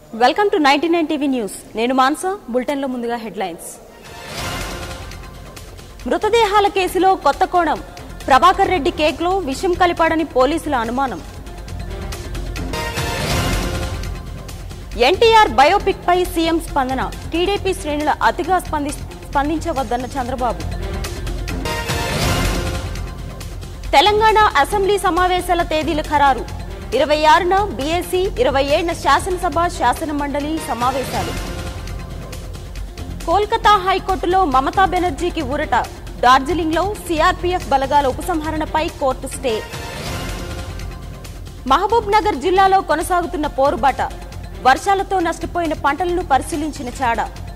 welcome to ninety nine TV news నేను మాన్సా బులెటిన్లో ముందుగా హెడ్లైన్స్ మృతదేహాల కేసులో కొత్త కోణం ప్రభాకర్ రెడ్డి కేక్లో విషం కలిపాడని పోలీసుల అనుమానం ఎన్టీఆర్ బయోపిక్ పై సీఎం స్పందన టీడీపీ శ్రేణుల అతిగా స్పంది స్పందించవద్దన్న చంద్రబాబు తెలంగాణ అసెంబ్లీ సమావేశాల తేదీల ఖరారు ఇరవై ఆరున బీఎస్సీ ఇరవై ఏడున శాసనసభ శాసన మండలి సమావేశాలు కోల్కతా హైకోర్టులో మమతా బెనర్జీకి ఊరట డార్జిలింగ్లో సీఆర్పీఎఫ్ బలగాల ఉపసంహరణపై కోర్టు స్టే మహబూబ్ నగర్ జిల్లాలో కొనసాగుతున్న పోరుబాట వర్షాలతో నష్టపోయిన పంటలను పరిశీలించిన చాడ